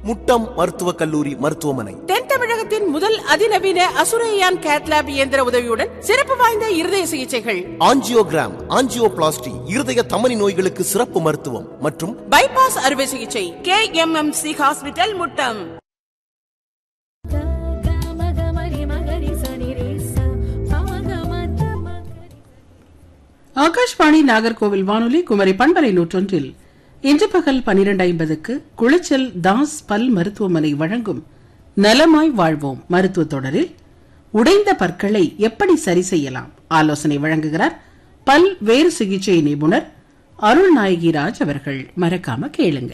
முட்டம் மருத்துவக் கல்லூரி மருத்துவமனை தென் தமிழகத்தின் முதல் அதிநவீன அசுரையான் கேட்லாப் இயந்திர உதவியுடன் சிறப்பு வாய்ந்த இருதய சிகிச்சைகள் ஆஞ்சியோகிராம் ஆஞ்சியோபிளாஸ்டி இருதய தமனி நோய்களுக்கு சிறப்பு மருத்துவம் மற்றும் பைபாஸ் அறுவை சிகிச்சை K M M C hospital Muttam Akashvani Nagercoil வானொலி குமரி பண்பலை நூற்றொன்றில் இன்று பகல் பனிரெண்டு ஐம்பதுக்கு குளச்சல் தாஸ் பல் மருத்துவமனை வழங்கும் நலமாய் வாழ்வோம் மருத்துவ தொடரில் உடைந்த பற்களை எப்படி சரி செய்யலாம் ஆலோசனை வழங்குகிறார் பல் வேறு சிகிச்சை நிபுணர் அருள் நாயகிராஜ் அவர்கள் மறக்காம கேளுங்க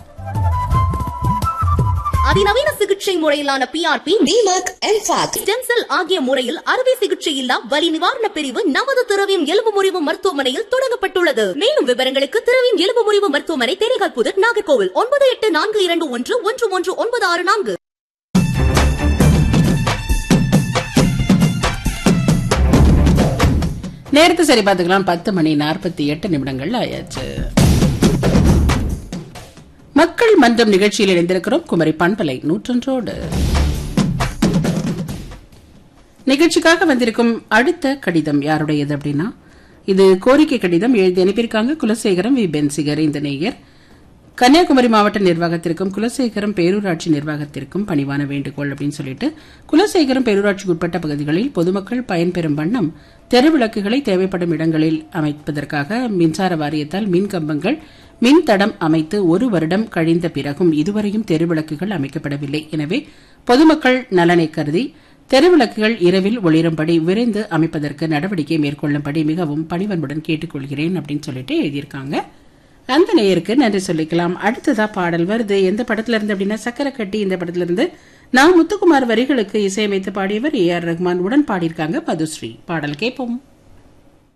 அதிநவீன சிகிச்சை முறையிலான பிஆர்பி டிமாக் எம்பாக் ஸ்டெம் செல் ஆகிய முறையில் அறுவை சிகிச்சை இல்லா வலி நிவாரண பிரிவு நமது திரவியம் எலும்பு முறிவு மருத்துவமனையில் தொடங்கப்பட்டுள்ளது மேலும் விவரங்களுக்கு திரவியம் எலும்பு முறிவு மருத்துவமனை தேனிகால் புதர் நாகர்கோவில் ஒன்பது எட்டு நான்கு இரண்டு ஒன்று ஒன்று ஒன்று ஒன்பது ஆறு நான்கு நேரத்தை சரி பார்த்துக்கலாம் பத்து மணி நாற்பத்தி எட்டு நிமிடங்கள் ஆயாச்சு மக்கள் மன்றம் நிகழ்ச்சியில் இணைந்திருக்கிறோம் குமரி பண்பலை நூற்றொன்றோடு நிகழ்ச்சிக்காக வந்திருக்கும் அடுத்த கடிதம் யாருடையது அப்படின்னா இது கோரிக்கை கடிதம் எழுதி அனுப்பியிருக்காங்க குலசேகரம் வி பென்சிகர் இந்த நேயர் கன்னியாகுமரி மாவட்ட நிர்வாகத்திற்கும் குலசேகரம் பேரூராட்சி நிர்வாகத்திற்கும் பணிவான வேண்டுகோள் அப்படின்னு சொல்லிட்டு குலசேகரம் பேரூராட்சிக்கு உட்பட்ட பகுதிகளில் பொதுமக்கள் பயன்பெறும் வண்ணம் தெருவிளக்குகளை தேவைப்படும் இடங்களில் அமைப்பதற்காக மின்சார வாரியத்தால் மின் கம்பங்கள் மின் தடம் அமைத்து ஒரு வருடம் கழிந்த பிறகும் இதுவரையும் தெருவிளக்குகள் அமைக்கப்படவில்லை எனவே பொதுமக்கள் நலனை கருதி தெருவிளக்குகள் இரவில் ஒளிரும்படி விரைந்து அமைப்பதற்கு நடவடிக்கை மேற்கொள்ளும்படி மிகவும் பணிவன்புடன் கேட்டுக்கொள்கிறேன் அப்படின்னு சொல்லிட்டு எழுதியிருக்காங்க அந்த நேயருக்கு நன்றி சொல்லிக்கலாம் அடுத்ததா பாடல் வருது எந்த படத்துல இருந்து அப்படின்னா சக்கரை கட்டி இந்த படத்துல இருந்து நான் முத்துக்குமார் வரிகளுக்கு இசையமைத்து பாடியவர் ஏ ஆர் ரஹ்மான் உடன் பாடியிருக்காங்க மதுஸ்ரீ பாடல் கேட்போம்